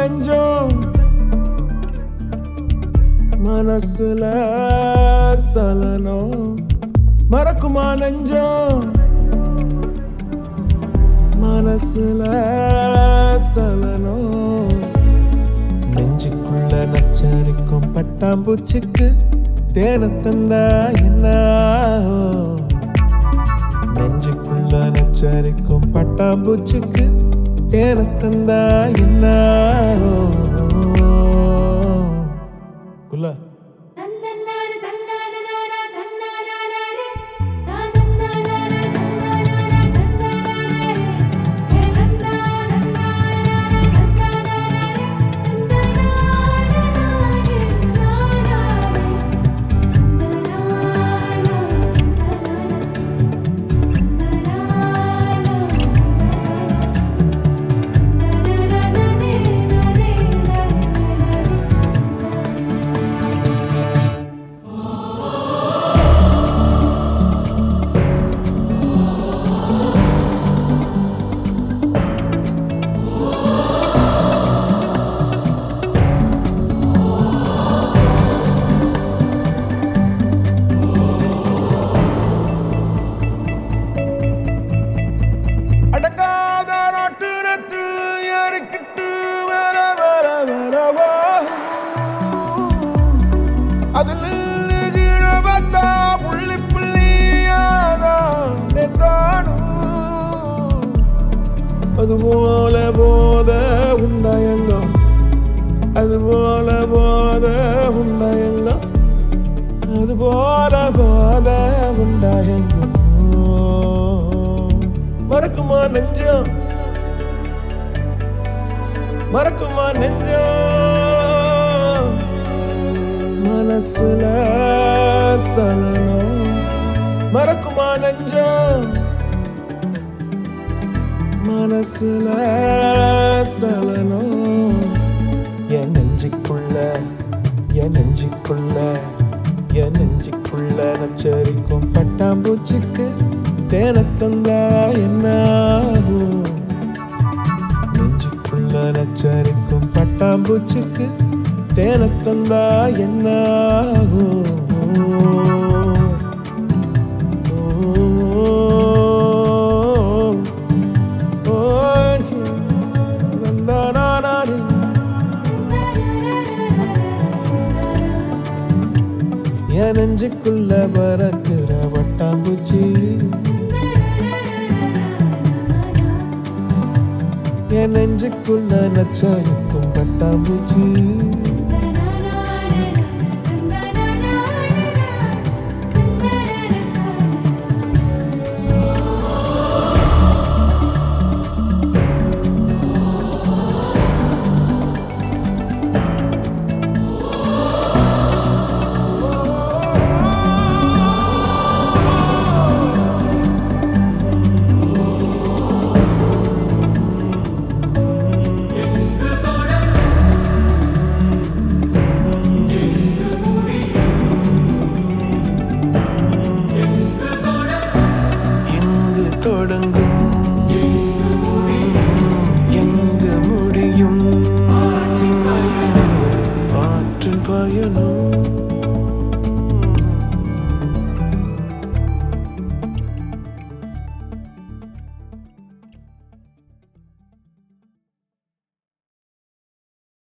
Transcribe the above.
நெஞ்சம் மனசுல சலனம் மறக்குமா நெஞ்சம் மனசுல சலனம் நெஞ்சுக்குள்ள நச்சரிக்கும் பட்டாம்பூச்சிக்கு தேன தந்தா என்ன ஆகும்? நெஞ்சுக்குள்ள நச்சரிக்கும் பட்டாம்பூச்சிக்கு தேன தந்தா என்ன ஆகும்? குல்லா தன்னன்னான தன்னானனான தன்னானானாரே தாதன்னானான தன்னானான தன்னானானாரே ஹே தன்னானன்னான தன்னானானாரே தன்னானானாரே நானாரே தன்னானானா அடங்காத நாட்டுரத்து ஏறிக்கிட்டு வர வர வரவா அதில் கீழ பார்த்தா புள்ளி புள்ளியாதான் தானும் அதுபோல போத உண்டாயங்கோ அதுபோல போத உண்டாயங்கோ அதுபோல போத உண்டாயங்கோ மறக்குமா நெஞ்சம் மறக்குமா நெஞ்சம் மனசுல சலனம் மறக்குமா நெஞ்சம் மனசுல சலனம் என் நெஞ்சுக்குள்ள என் நெஞ்சுக்குள்ள என் நெஞ்சுக்குள்ள நச்சரிக்கும் பட்டாம்பூச்சிக்கு தேன தந்தா என்ன ஆகும்? நெஞ்சுக்குள்ள நச்சரிக்கும் பட்டாம்பூச்சிக்கு தேன தந்தா என்ன ஆகும்? ஓ, ஓ, தந்தானானாரு. என் நெஞ்சுக்குள்ள பறக்கிற வட்டாம்பூச்சி என் நெஞ்சுக்குள்ள நச்சரிக்கும் பட்டாம்பூச்சி